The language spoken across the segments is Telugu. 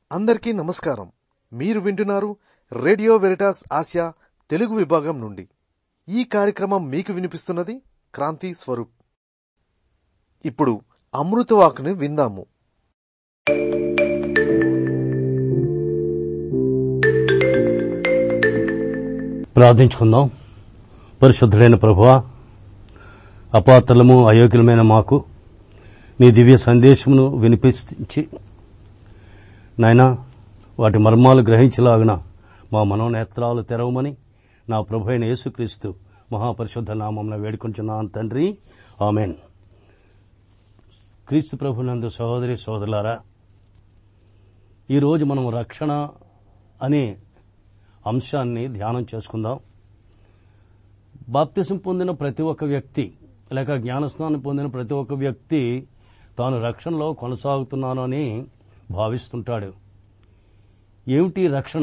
అందరికీ నమస్కారం మీరు వింటున్నారు రేడియో వెరిటాస్ ఆసియా తెలుగు విభాగం నుండి ఈ కార్యక్రమం మీకు వినిపిస్తున్నది క్రాంతి స్వరూప్ ఇప్పుడు అమృతవాకుని విందాము ప్రార్థించుకుందాం పరిశుద్ధుడైన ప్రభువా అపాత్రలము అయోగ్యులమైన మాకు నీ దివ్య సందేశమును వినిపించి నాయనా వాటి మర్మాలు గ్రహించలాగిన మా మనోనేత్రాలు తెరవమని నా ప్రభు అయిన యేసుక్రీస్తు మహాపరిశుద్ధ నామంలో వేడుకొంచున్నాను తండ్రి ఆమెన్ క్రీస్తు ప్రభునందు సహోదరి సోదరులారా ఈరోజు మనం రక్షణ అనే అంశాన్ని ధ్యానం చేసుకుందాం బాప్తిసం పొందిన ప్రతి ఒక్క వ్యక్తి లేక జ్ఞానస్నానం పొందిన ప్రతి ఒక్క వ్యక్తి తాను రక్షణలో కొనసాగుతున్నాను అని భావిస్తుంటాడు ఏమిటి రక్షణ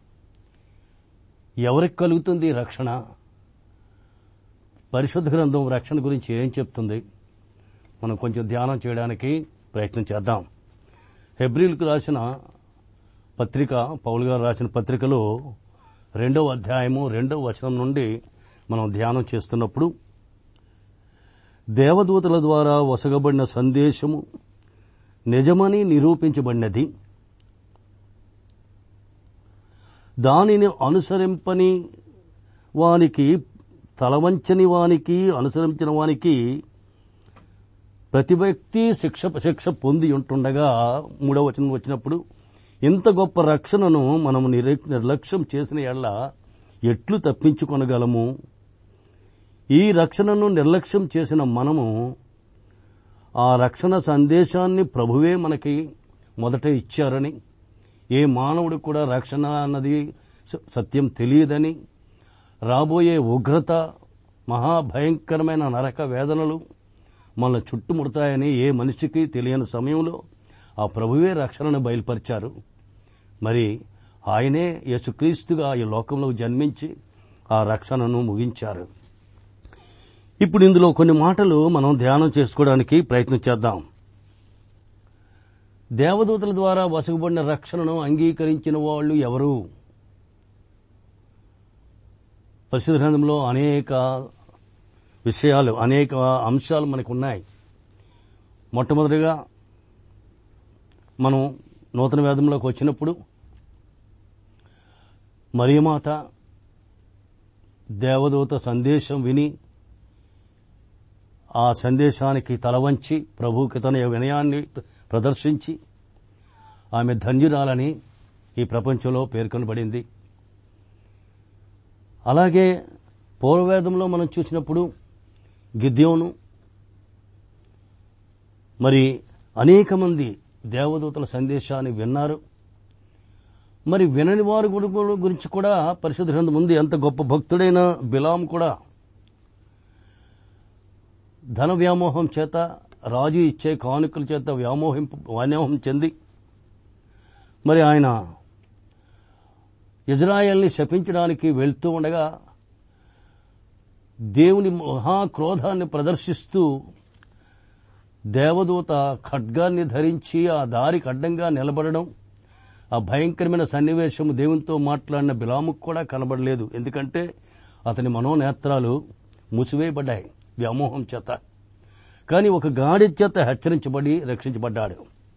ఎవరికి కలుగుతుంది రక్షణ పరిశుద్ధ గ్రంథం రక్షణ గురించి ఏం చెప్తుంది మనం కొంచెం ధ్యానం చేయడానికి ప్రయత్నం చేద్దాం హెబ్రిల్కు రాసిన పత్రిక పౌల్ గారు రాసిన పత్రికలో రెండవ అధ్యాయము రెండవ వచనం నుండి మనం ధ్యానం చేస్తున్నప్పుడు దేవదూతల ద్వారా వసగబడిన సందేశము నిజమని నిరూపించబడినది దానిని అనుసరింపని వానికి తలవంచని వానికి అనుసరించిన వానికి ప్రతి వ్యక్తి శిక్ష శిక్ష పొంది ఉంటుండగా మూడవ వచనం వచ్చినప్పుడు ఇంత గొప్ప రక్షణను మనం నిర్- నిర్లక్ష్యం చేసిన ఎడల ఎట్లు తప్పించుకొనగలము ఈ రక్షణను నిర్లక్ష్యం చేసిన మనము ఆ రక్షణ సందేశాన్ని ప్రభువే మనకి మొదట ఇచ్చారని ఏ మానవుడు కూడా రక్షణ అన్నది స- సత్యం తెలియదని రాబోయే ఉగ్రత మహాభయంకరమైన నరక వేదనలు మనల్ని చుట్టుముడతాయని ఏ మనిషికి తెలియని సమయంలో ఆ ప్రభువే రక్షణను బయలుపరిచారు మరి ఆయనే యేసుక్రీస్తుగా ఈ లోకంలో జన్మించి ఆ రక్షణను ముగించారు ఇప్పుడు ఇందులో కొన్ని మాటలు మనం ధ్యానం చేసుకోవడానికి ప్రయత్నం చేద్దాం దేవదూతల ద్వారా వసగబడిన రక్షణను అంగీకరించిన వాళ్ళు ఎవరు పరిశుద్ధ గ్రంథంలో అనేక విషయాలు అనేక అంశాలు మనకు ఉన్నాయి మొట్టమొదటిగా మనం నూతన వేదంలోకి వచ్చినప్పుడు మరియమాత దేవదూత సందేశం విని ఆ సందేశానికి తలవంచి ప్రభువుకి తన వినయాన్ని ప్రదర్శించి ఆమె ధన్యురాలని ఈ ప్రపంచంలో పేర్కొనబడింది అలాగే పూర్వవేదంలో మనం చూసినప్పుడు గిద్యోను మరి అనేక మంది దేవదూతల సందేశాన్ని విన్నారు మరి వినని వారి గురి- గురించి కూడా పరిశుద్ధ గ్రంథం ఉంది ఎంత గొప్ప భక్తుడైన బిలాం కూడా ధన వ్యామోహం చేత రాజు ఇచ్చే కానుకల చేత వ్యామోహింపు వ్యామోహం చెంది మరి ఆయన ఇజ్రాయెల్ని శపించడానికి వెళ్తూ ఉండగా దేవుని మహాక్రోధాన్ని ప్రదర్శిస్తూ దేవదూత ఖడ్గాన్ని ధరించి ఆ దారికి అడ్డంగా నిలబడడం ఆ భయంకరమైన సన్నివేశం దేవునితో మాట్లాడిన బిలాముకు కూడా కనబడలేదు ఎందుకంటే అతని మనోనేత్రాలు మూసివేయబడ్డాయి వ్యామోహం చేత కానీ ఒక గాడి చేత హెచ్చరించబడి రక్షించబడ్డాడు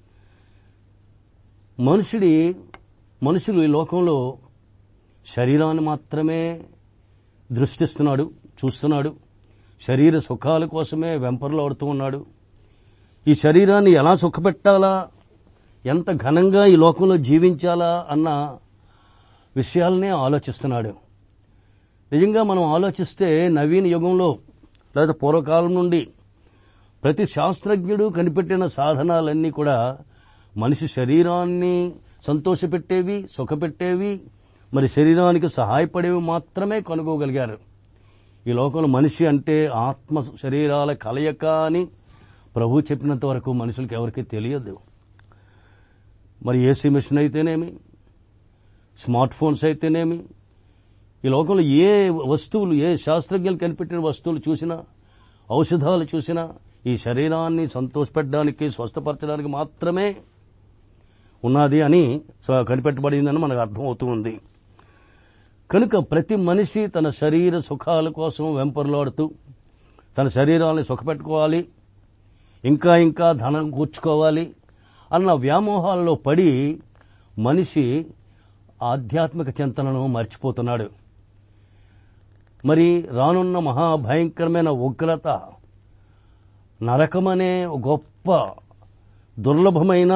మనుషుడి మనుషులు ఈ లోకంలో శరీరాన్ని మాత్రమే దృష్టిస్తున్నాడు చూస్తున్నాడు శరీర సుఖాల కోసమే వెంపర్లాడుతూ ఉన్నాడు ఈ శరీరాన్ని ఎలా సుఖపెట్టాలా ఎంత ఘనంగా ఈ లోకంలో జీవించాలా అన్న విషయాలనే ఆలోచిస్తున్నాడు నిజంగా మనం ఆలోచిస్తే నవీన యుగంలో లేదా పూర్వకాలం నుండి ప్రతి శాస్త్రజ్ఞుడు కనిపెట్టిన సాధనాలన్నీ కూడా మనిషి శరీరాన్ని సంతోషపెట్టేవి సుఖపెట్టేవి మరి శరీరానికి సహాయపడేవి మాత్రమే కనుగోగలిగారు ఈ లోకంలో మనిషి అంటే ఆత్మ శరీరాల కలయిక అని ప్రభు చెప్పినంత వరకు మనుషులకు ఎవరికీ తెలియదు మరి ఏసీ మిషన్ అయితేనేమి స్మార్ట్ ఫోన్స్ అయితేనేమి ఈ లోకంలో ఏ వస్తువులు ఏ శాస్త్రజ్ఞులు కనిపెట్టిన వస్తువులు చూసినా ఔషధాలు చూసినా ఈ శరీరాన్ని సంతోషపెట్టడానికి స్వస్థపరచడానికి మాత్రమే ఉన్నది అని స- కనిపెట్టబడిందని మనకు అర్థం అవుతూ ఉంది కనుక ప్రతి మనిషి తన శరీర సుఖాల కోసం వెంపర్లాడుతూ తన శరీరాన్ని సుఖపెట్టుకోవాలి ఇంకా ఇంకా ధనం కూర్చుకోవాలి అన్న వ్యామోహాల్లో పడి మనిషి ఆధ్యాత్మిక చింతనను మర్చిపోతున్నాడు మరి రానున్న మహాభయంకరమైన ఉగ్రత నరకమనే గొప్ప దుర్లభమైన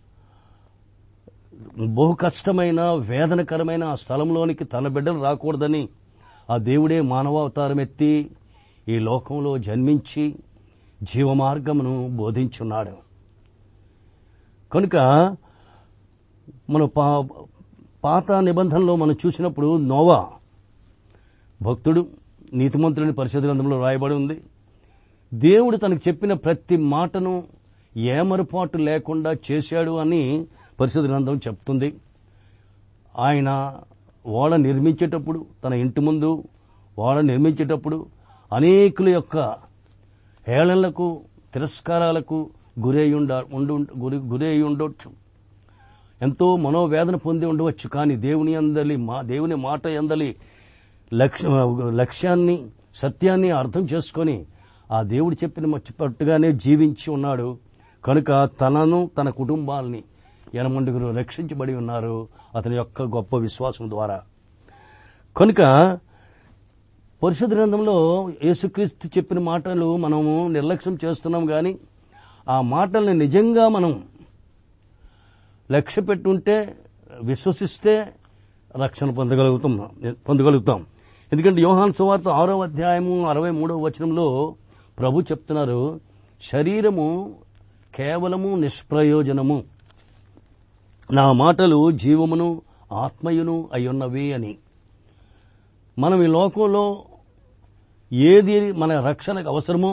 బహు కష్టమైన వేదనకరమైన ఆ స్థలంలోనికి తన బిడ్డలు రాకూడదని ఆ దేవుడే మానవావతారం ఎత్తి ఈ లోకంలో జన్మించి జీవమార్గమును బోధించున్నాడు కనుక మన పా పాత నిబంధనలో మనం చూసినప్పుడు నోవా భక్తుడు నీతిమంతుడిని పరిశుద్ధ గ్రంథంలో రాయబడి ఉంది దేవుడు తనకు చెప్పిన ప్రతి మాటను ఏమరపాటు లేకుండా చేశాడు అని పరిశుద్ధ గ్రంథం చెప్తుంది ఆయన ఓడ నిర్మించేటప్పుడు తన ఇంటి ముందు ఓడ నిర్మించేటప్పుడు అనేకుల యొక్క హేళనలకు తిరస్కారాలకు గురై ఉండ ఉండు గురి గురై ఉండొచ్చు ఎంతో మనోవేదన పొంది ఉండవచ్చు కానీ దేవుని అందలి మా దేవుని మాట ఎందలి లక్ష్య లక్ష్యాన్ని సత్యాన్ని అర్థం చేసుకొని ఆ దేవుడు చెప్పిన మర్చిపట్టుగానే జీవించి ఉన్నాడు కనుక తనను తన కుటుంబాల్ని ఎనమండుగురు రక్షించబడి ఉన్నారు అతని యొక్క గొప్ప విశ్వాసం ద్వారా కనుక పరిశుద్ధ గ్రంథంలో యేసుక్రీస్తు చెప్పిన మాటలు మనము నిర్లక్ష్యం చేస్తున్నాం కానీ ఆ మాటల్ని నిజంగా మనం లక్ష్య పెట్టుంటే విశ్వసిస్తే రక్షణ పొందగలుగుతాం పొందగలుగుతాం ఎందుకంటే యోహాన్ సువార్త ఆరో అధ్యాయము అరవై మూడవ వచనంలో ప్రభు చెప్తున్నారు శరీరము కేవలము నిష్ప్రయోజనము నా మాటలు జీవమును ఆత్మయును అయ్యున్నవి అని మనం ఈ లోకంలో ఏది మన రక్షణకు అవసరమో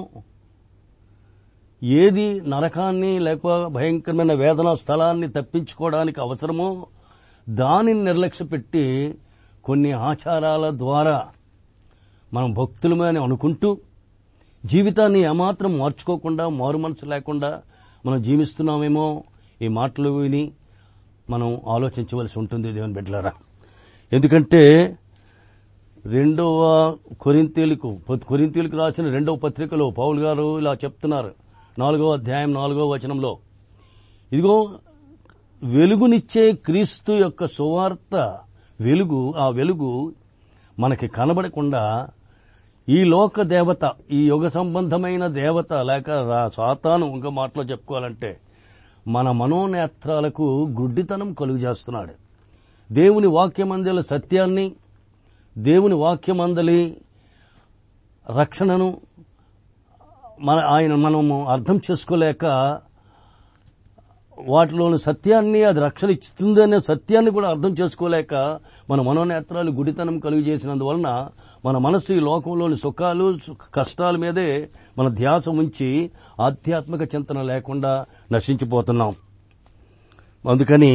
ఏది నరకాన్ని లేక భయంకరమైన వేదన స్థలాన్ని తప్పించుకోవడానికి అవసరమో దానిని నిర్లక్ష్య పెట్టి కొన్ని ఆచారాల ద్వారా మనం భక్తులమే అని అనుకుంటూ జీవితాన్ని ఏమాత్రం మార్చుకోకుండా మారు మనసు లేకుండా మనం జీవిస్తున్నామేమో ఈ మాటలు విని మనం ఆలోచించవలసి ఉంటుంది దేవుని బిడ్డలారా ఎందుకంటే రెండవ కొరింతీలకు కొరింతీలకు రాసిన రెండవ పత్రికలో పౌల్ గారు ఇలా చెప్తున్నారు నాలుగో అధ్యాయం నాలుగో వచనంలో ఇదిగో వెలుగునిచ్చే క్రీస్తు యొక్క సువార్త వెలుగు ఆ వెలుగు మనకి కనబడకుండా ఈ లోక దేవత ఈ యుగ సంబంధమైన దేవత లేక రా- సాతాను ఇంకా మాటలో చెప్పుకోవాలంటే మన మనోనేత్రాలకు గుడ్డితనం కలుగు చేస్తున్నాడు దేవుని వాక్యమందలి సత్యాన్ని దేవుని వాక్యమందలి రక్షణను మన ఆయన మనము అర్థం చేసుకోలేక వాటిలోని సత్యాన్ని అది రక్షణ ఇస్తుందనే సత్యాన్ని కూడా అర్థం చేసుకోలేక మన మనోనేత్రాలు గుడితనం కలుగు చేసినందువలన మన మనస్సు ఈ లోకంలోని సుఖాలు సు- కష్టాల మీదే మన ధ్యాస ఉంచి ఆధ్యాత్మిక చింతన లేకుండా నశించిపోతున్నాం అందుకని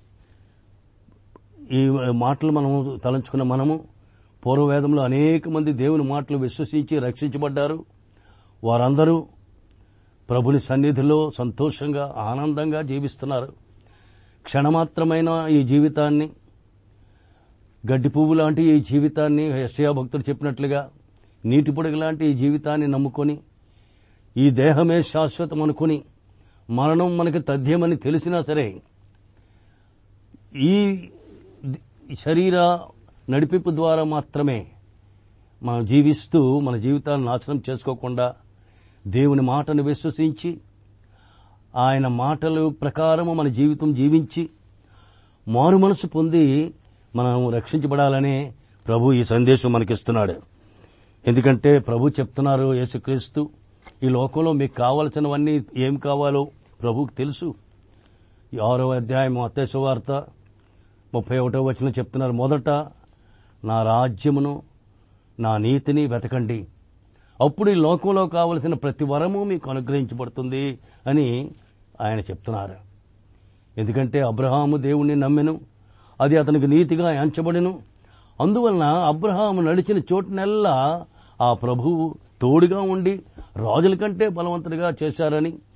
ఈ మాటలు మనము తలంచుకున్న మనము పూర్వవేదంలో అనేక మంది దేవుని మాటలు విశ్వసించి రక్షించబడ్డారు వారందరూ ప్రభుని సన్నిధిలో సంతోషంగా ఆనందంగా జీవిస్తున్నారు క్షణమాత్రమైన ఈ జీవితాన్ని గడ్డి పువ్వు లాంటి ఈ జీవితాన్ని యశ్యా భక్తుడు చెప్పినట్లుగా నీటి పొడుగు లాంటి ఈ జీవితాన్ని నమ్ముకొని ఈ దేహమే శాశ్వతం అనుకుని మరణం మనకి తథ్యమని తెలిసినా సరే ఈ శరీర నడిపింపు ద్వారా మాత్రమే మనం జీవిస్తూ మన జీవితాలను నాశనం చేసుకోకుండా దేవుని మాటను విశ్వసించి ఆయన మాటలు ప్రకారము మన జీవితం జీవించి మారు మనసు పొంది మనం రక్షించబడాలనే ప్రభు ఈ సందేశం మనకిస్తున్నాడు ఎందుకంటే ప్రభు చెప్తున్నారు యేసుక్రీస్తు ఈ లోకంలో మీకు కావలసినవన్నీ ఏం కావాలో ప్రభువుకు తెలుసు ఈ ఆరో అధ్యాయం అత్యశ వార్త ముప్పై ఒకటో వచనం చెప్తున్నారు మొదట నా రాజ్యమును నా నీతిని వెతకండి అప్పుడు ఈ లోకంలో కావలసిన ప్రతి వరము మీకు అనుగ్రహించబడుతుంది అని ఆయన చెప్తున్నారు ఎందుకంటే అబ్రహాము దేవుణ్ణి నమ్మెను అది అతనికి నీతిగా ఎంచబడెను అందువలన అబ్రహాము నడిచిన చోటునెల్లా ఆ ప్రభువు తోడుగా ఉండి రాజుల కంటే బలవంతుడిగా చేశారని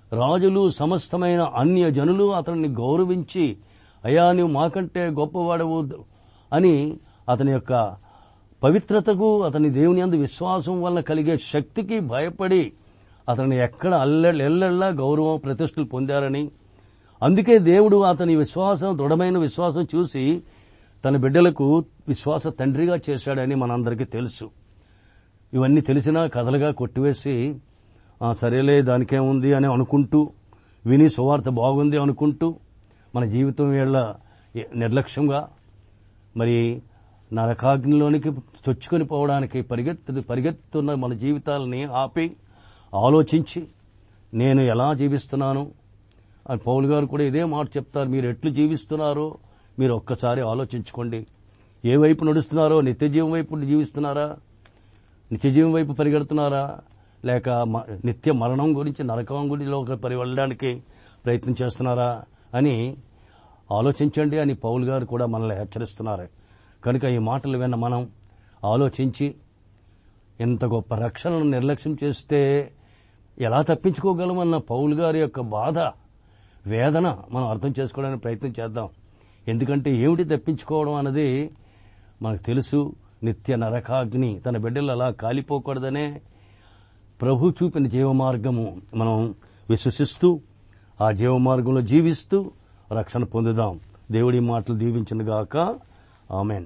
రాజులు సమస్తమైన అన్య జనులు అతన్ని గౌరవించి అయ్యా నువ్వు మాకంటే గొప్పవాడవు అని అతని యొక్క పవిత్రతకు అతని దేవుని అందు విశ్వాసం వల్ల కలిగే శక్తికి భయపడి అతన్ని ఎక్కడ అల్లెళ్ళ ఎల్లెళ్ళ గౌరవం ప్రతిష్టలు పొందారని అందుకే దేవుడు అతని విశ్వాసం దృఢమైన విశ్వాసం చూసి తన బిడ్డలకు విశ్వాస తండ్రిగా చేశాడని మనందరికీ తెలుసు ఇవన్నీ తెలిసినా కథలుగా కొట్టివేసి "ఆ, సరేలే దానికేముంది అని అనుకుంటూ విని సువార్త బాగుంది అనుకుంటూ మన జీవితం వీళ్ళ నిర్లక్ష్యంగా మరి నరకాగ్నిలోనికి చొచ్చుకొని పోవడానికి పరిగెత్తు పరిగెత్తున్న మన జీవితాలని ఆపి ఆలోచించి నేను ఎలా జీవిస్తున్నాను అని పౌల్ గారు కూడా ఇదే మాట చెప్తారు మీరు ఎట్లు జీవిస్తున్నారో మీరు ఒక్కసారి ఆలోచించుకోండి ఏ వైపు నడుస్తున్నారో నిత్య జీవం వైపు జీవిస్తున్నారా నిత్య జీవం వైపు పరిగెడుతున్నారా లేక మ- నిత్య మరణం గురించి నరకం గురించి పరి వెళ్ళడానికి ప్రయత్నం చేస్తున్నారా అని ఆలోచించండి అని పౌల్ గారు కూడా మనల్ని హెచ్చరిస్తున్నారు కనుక ఈ మాటలు విన్న మనం ఆలోచించి ఇంత గొప్ప రక్షణను నిర్లక్ష్యం చేస్తే ఎలా తప్పించుకోగలమన్న పౌల్ గారి యొక్క బాధ వేదన మనం అర్థం చేసుకోవడానికి ప్రయత్నం చేద్దాం ఎందుకంటే ఏమిటి తప్పించుకోవడం అన్నది మనకు తెలుసు నిత్య నరకాగ్ని తన బిడ్డలు అలా కాలిపోకూడదనే ప్రభు చూపిన జీవమార్గము మనం విశ్వసిస్తూ ఆ జీవమార్గంలో జీవిస్తూ రక్షణ పొందుదాం దేవుడి మాటలు దీవించిన గాక ఆమెన్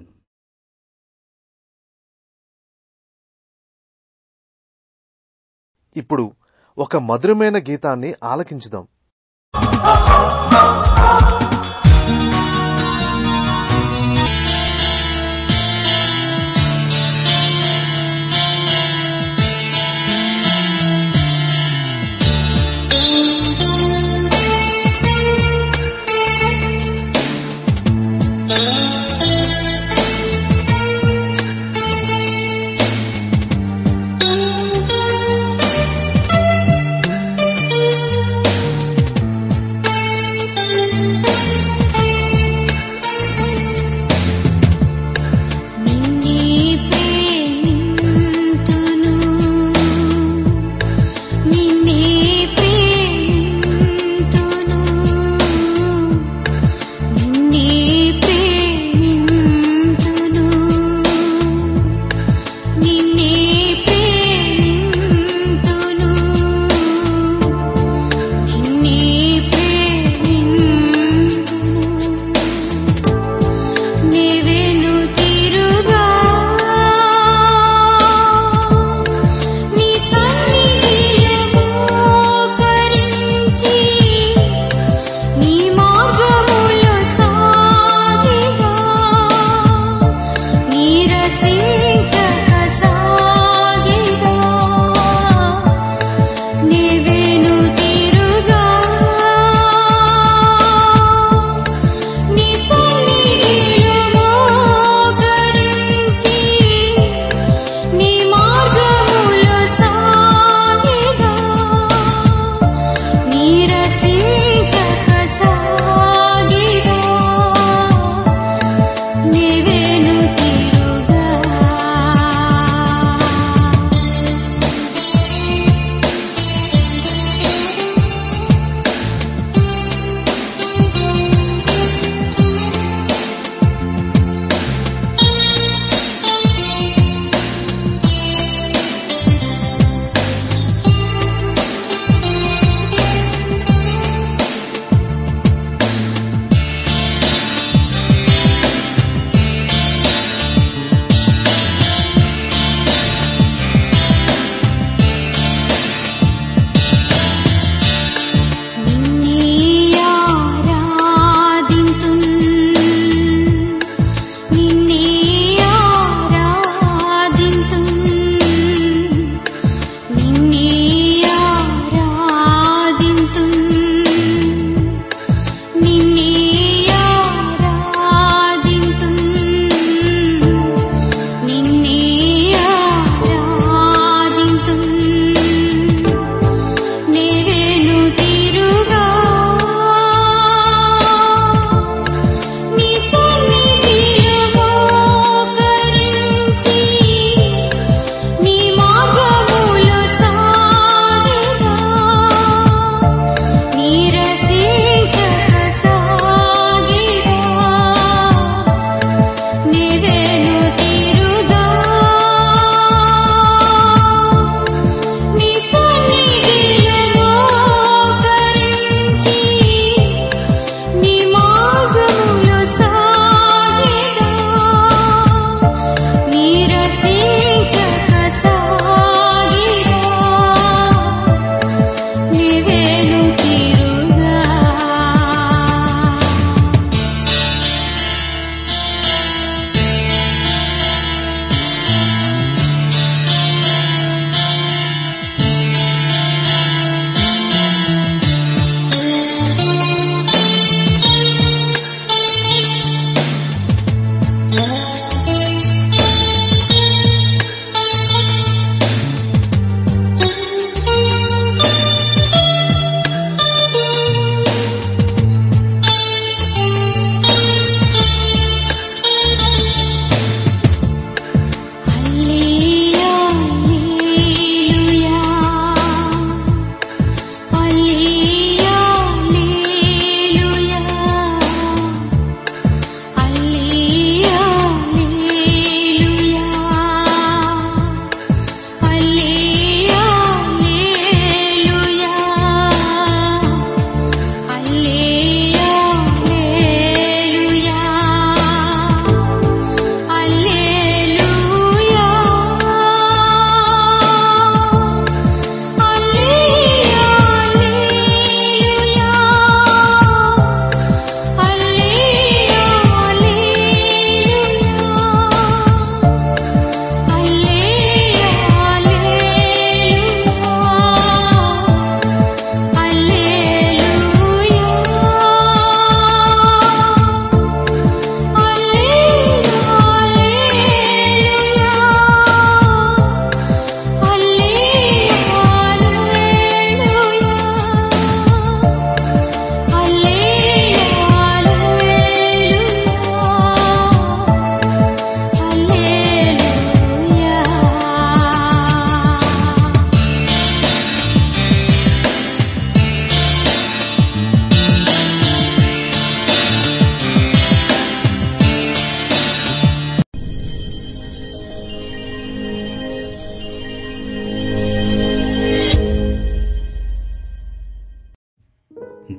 ఇప్పుడు ఒక మధురమైన గీతాన్ని ఆలకించుదాం Thank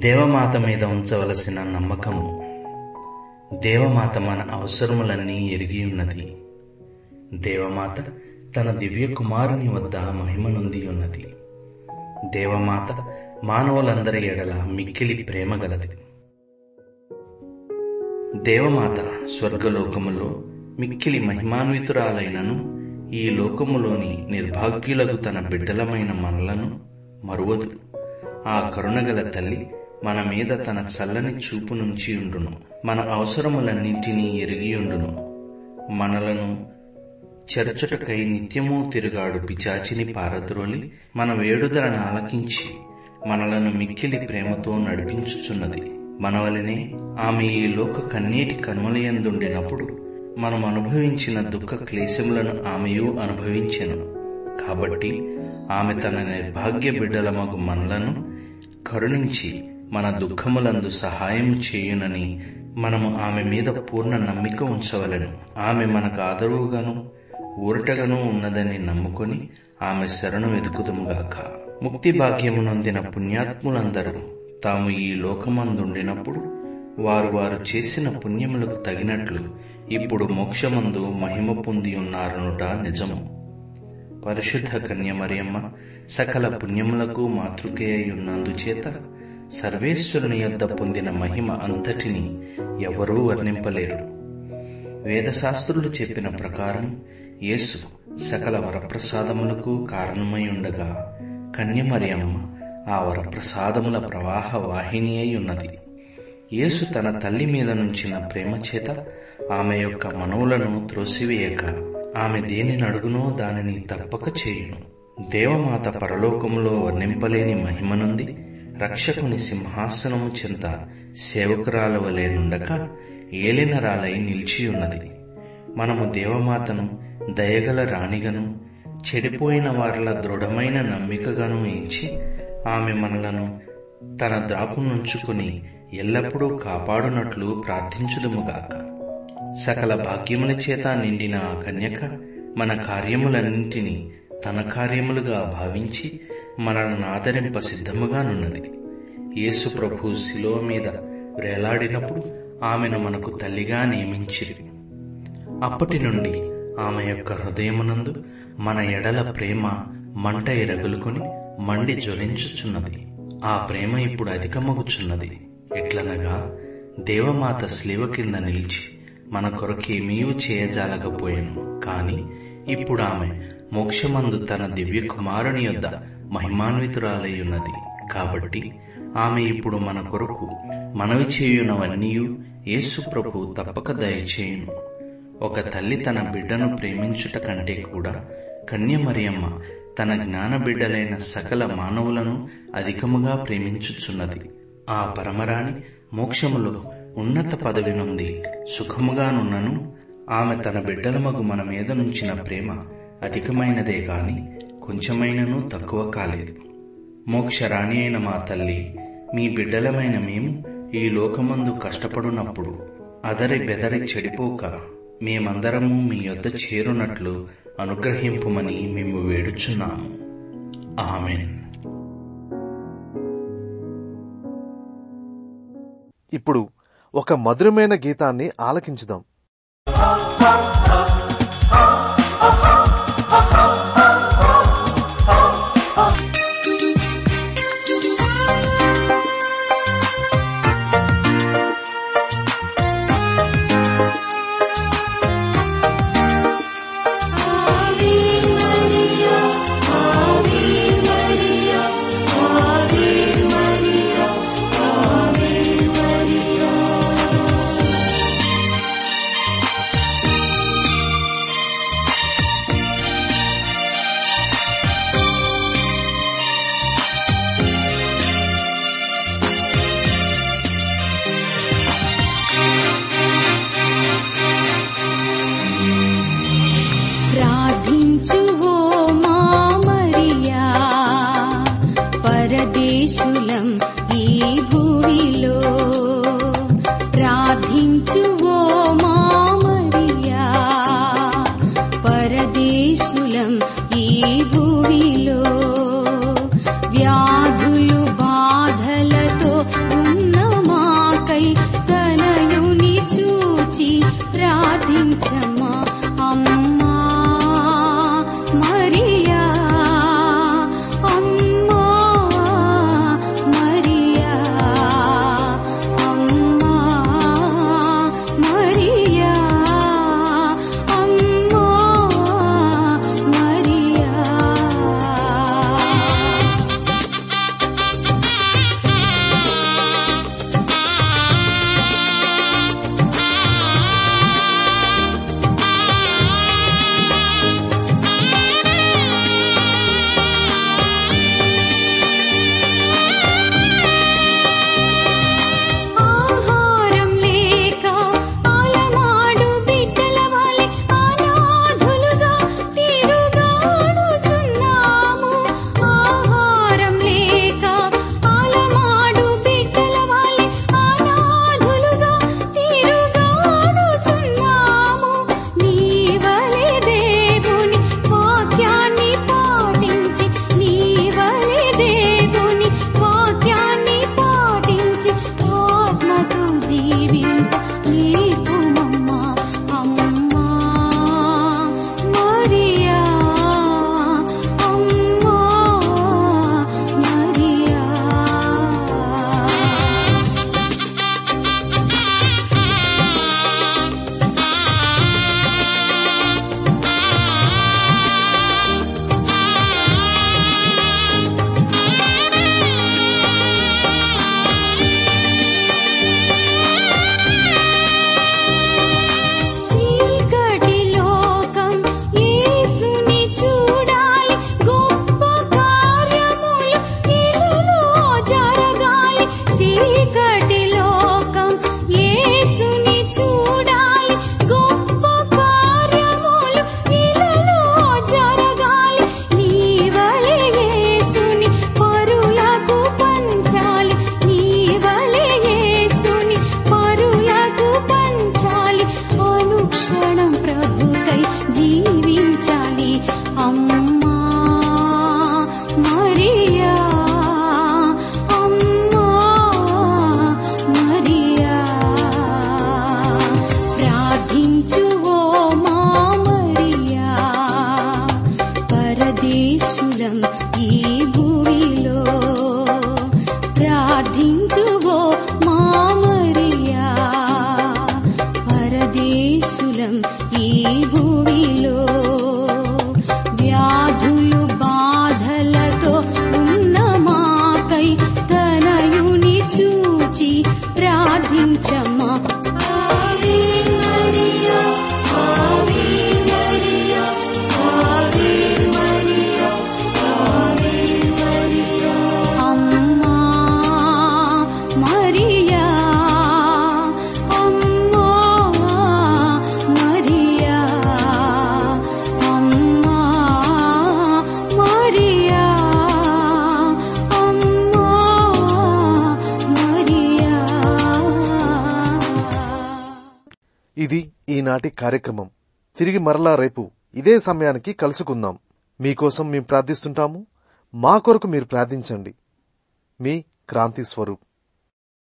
దేవమాత మీద ఉంచవలసిన నమ్మకము దేవమాత మన అవసరములన్నీ ఎరిగి ఉన్నది దేవమాత తన దివ్య కుమారుని వద్ద మహిమ నొంది ఉన్నది దేవమాత మానవులందరి ఎడల మిక్కిలి ప్రేమ గలది దేవమాత స్వర్గలోకములో మిక్కిలి మహిమాన్వితురాలైనను ఈ లోకములోని నిర్భాగ్యులకు తన బిడ్డలమైన మనలను మరువదు ఆ కరుణగల తల్లి మన మీద తన చల్లని చూపు నుంచి ఉండును మన అవసరములన్నింటినీ ఎరిగియుండును మనలను చెరచుటకై నిత్యము తిరుగాడు పిచాచిని పారద్రోలి మన వేడుదలను ఆలకించి మనలను మిక్కిలి ప్రేమతో నడిపించుచున్నది మనవలనే ఆమె ఈ లోక కన్నీటి కనుమలయందుండినప్పుడు మనం అనుభవించిన దుఃఖ క్లేశములను ఆమెయు అనుభవించెను కాబట్టి ఆమె తన నిర్భాగ్య బిడ్డలమగు మనలను కరుణించి మన దుఃఖములందు సహాయం చేయునని మనము ఆమె మీద పూర్ణ నమ్మిక ఉంచవలను ఆమె మనకు ఆదరువుగాను ఊరటగాను ఉన్నదని నమ్ముకొని ఆమె శరణు వెతుకుదుముగాక ముక్తి భాగ్యము నొందిన పుణ్యాత్ములందరూ తాము ఈ లోకమందుండినప్పుడు వారు వారు చేసిన పుణ్యములకు తగినట్లు ఇప్పుడు మోక్షమందు మహిమ పొంది ఉన్నారనుట నిజము పరిశుద్ధ కన్యమరియమ్మ సకల పుణ్యములకు మాతృకే ఉన్నందుచేత సర్వేశ్వరుని యొద్ద పొందిన మహిమ అంతటిని ఎవరూ వర్ణింపలేరు వేదశాస్త్రులు చెప్పిన ప్రకారం యేసు సకల వరప్రసాదములకు కారణమై ఉండగా కన్యమరియమ్మ ఆ వరప్రసాదముల ప్రవాహ వాహిని అయి ఉన్నది యేసు తన తల్లి మీద నుంచిన ప్రేమ చేత ఆమె యొక్క మనవులను త్రోసివేయక ఆమె దేనిని అడుగునో దానిని తప్పక చేయును దేవమాత పరలోకములో వర్ణింపలేని మహిమనుంది రక్షకుని సింహాసనము చెంత సేవకురాల వలె నుండక ఏలినరాలై నిలిచి ఉన్నది మనము దేవమాతను దయగల రాణిగను చెడిపోయిన వారిల దృఢమైన నమ్మికగాను ఎంచి ఆమె మనలను తన ద్రాపు నుంచుకుని ఎల్లప్పుడూ కాపాడునట్లు ప్రార్థించుదుముగాక సకల భాగ్యముల చేత నిండిన ఆ కన్యక మన కార్యములన్నింటినీ తన కార్యములుగా భావించి మనలను ఆదరింప సిద్ధముగానున్నది యేసు ప్రభు శిలో మీద వేలాడినప్పుడు ఆమెను మనకు తల్లిగా నియమించిరి అప్పటి నుండి ఆమె యొక్క హృదయమునందు మన ఎడల ప్రేమ మంట ఎరగులుకొని మండి జ్వలించుచున్నది ఆ ప్రేమ ఇప్పుడు అధికమగుచున్నది ఎట్లనగా దేవమాత స్లీవ కింద నిలిచి మన కొరకేమీయూ చేయజాలకపోయాను కాని ఇప్పుడు ఆమె మోక్షమందు తన దివ్య కుమారుని యొద్ద మహిమాన్వితురాలై ఉన్నది కాబట్టి ఆమె ఇప్పుడు మన కొరకు మనవి చేయునవన్నీయు యేసు ప్రభు తప్పక దయచేయును ఒక తల్లి తన బిడ్డను ప్రేమించుట కంటే కూడా కన్యమరియమ్మ తన జ్ఞాన బిడ్డలైన సకల మానవులను అధికముగా ప్రేమించుచున్నది ఆ పరమరాణి మోక్షములో ఉన్నత పదవి నుండి సుఖముగానున్నను ఆమె తన బిడ్డలమగు మన మీద నుంచిన ప్రేమ అధికమైనదే కాని కొంచెమైనను తక్కువ కాలేదు మోక్షరాణి అయిన మా తల్లి మీ బిడ్డలమైన మేము ఈ లోకమందు కష్టపడునప్పుడు అదరి బెదరి చెడిపోక మేమందరము మీ యొద్ద చేరునట్లు అనుగ్రహింపుమని మేము వేడుచున్నాము ఆమెన్ ఇప్పుడు ఒక మధురమైన గీతాన్ని ఆలకించుదాం ప్రార్థించు ఓ మా మరియా పరదేశులం ఈ భూమిలో ప్రార్థించు ఓ మా మరియా పరదేశులం ఈ భూమిలో వ్యాధులు బాధలతో ఈ భూమిలో వ్యాధులు బాధలతో ఉన్న మాకై తనయుని చూచి ప్రార్థించమ్మా ఆవే మరియా, ఆవే మరియా, ఆవే మరియా, ఆవే మరియా. అమ్మా మరియా అమ్మా మరియా అమ్మా మరియా అమ్మా మరియా ఇది ఈనాటి కార్యక్రమం తిరిగి మరలా రేపు ఇదే సమయానికి కలుసుకుందాం మీకోసం మేము ప్రార్థిస్తుంటాము మా కొరకు మీరు ప్రార్థించండి మీ క్రాంతి స్వరూప్